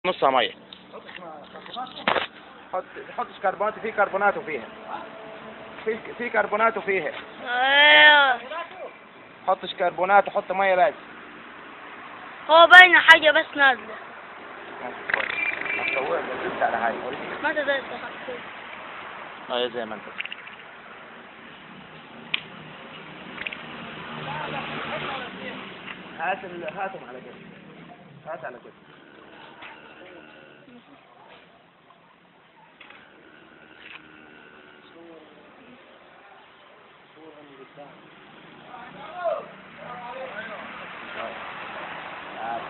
نصها ميه حط حطش كربونات في كربونات وفيها في في كربونات وفيها ايوه حطش كربونات وحط ميه بس هو باين حاجة بس نازلة ما تسويها بس على هاي ما تقدر ايوه زي ما انت هات ال... هاتهم على كده هات على كده هات.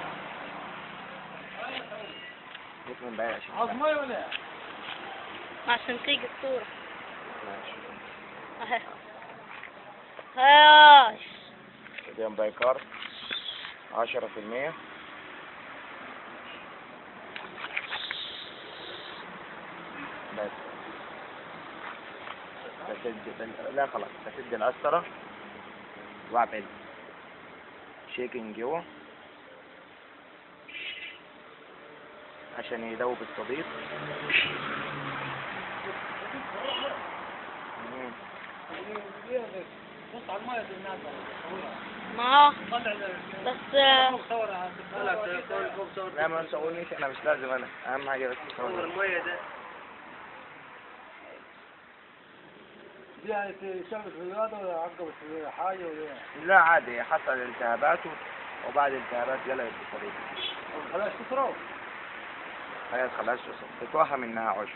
جيت من بعيد عشان عظمي ولا عشان تيجي الصورة ماشي اهي هاش قدام بايكار عشرة في المية بس بسد لا خلاص بسد القسطرة واعمل شيكنج جوا عشان يذوب الصديق مم. بص على المايه دي الناس ما هو طلع بس آه، صورها صور لا ما تصورنيش انا مش لازم انا اهم حاجه بس تصور المايه ده دي يعني تشبك في الرياضه ولا عقبت في حاجه ولا لا عادي حصل التهابات و- وبعد الالتهابات قلبت الطريق خلاص تسرو خلاص خلاص تتوهم انها عشب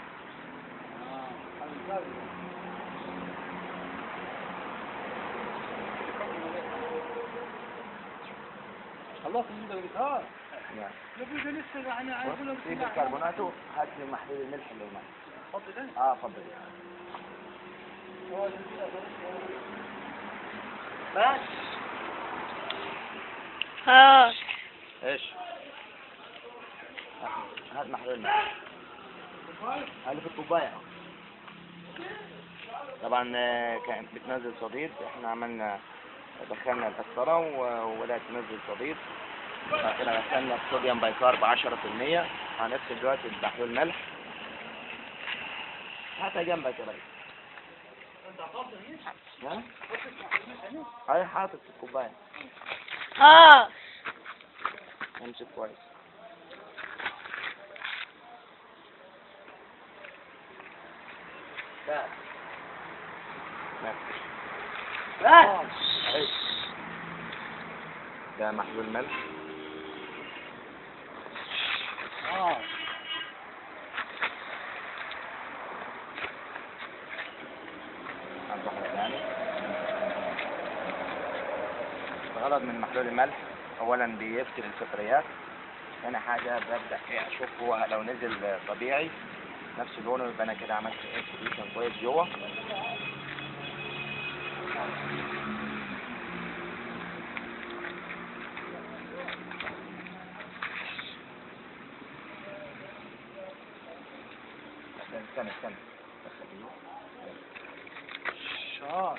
خلصت من ده ها نعم يبي ده لسه يعني عايزين في بيكربونات هات لي محلول الملح اللي هناك حط ده اه اتفضل بس هاش ايش هات محلول الملح هذا في الكوبايه طبعا آه، كانت بتنزل صديد احنا عملنا دخلنا القسطرة و- وبدأت تنزل صديد بعد كده دخلنا الصوديوم بايكارب 10% على نفس الوقت محلول ملح هاتها جنبك يا ريس ها؟ هاي حاطط في الكوباية هاش امسك كويس بس بس بس ده محلول ملح اه هنروح ثاني الغرض من محلول الملح اولا بيفصل الفطريات ثاني حاجه ببدا ايه اشوف هو لو نزل طبيعي نفس لونه يبقى انا كده عملت ايه سوليوشن كويس جوه استنى استنى استنى شاط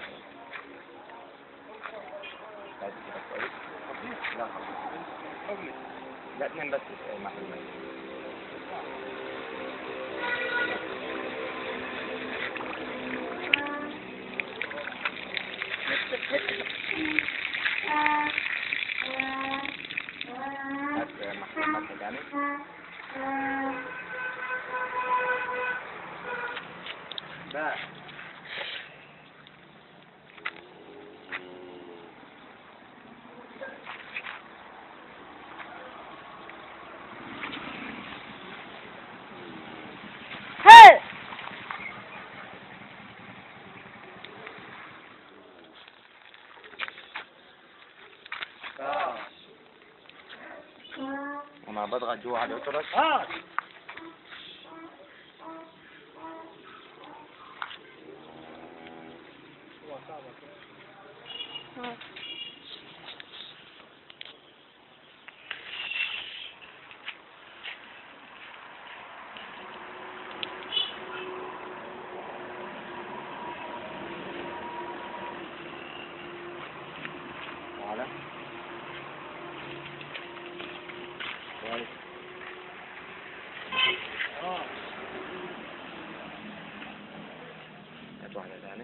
بعد كده كويس لا خلاص لا اتنين بس محلول ملح هات محلول ملح تاني بقى هاي وما بضغط جوا على اليوترس ها وعلى كويس واحدة تاني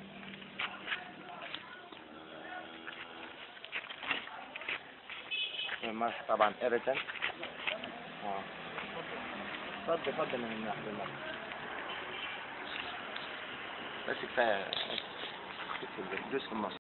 الملح طبعا irritant اه فضي فضي من الملح بالملح بس كفاية بس دوس في النص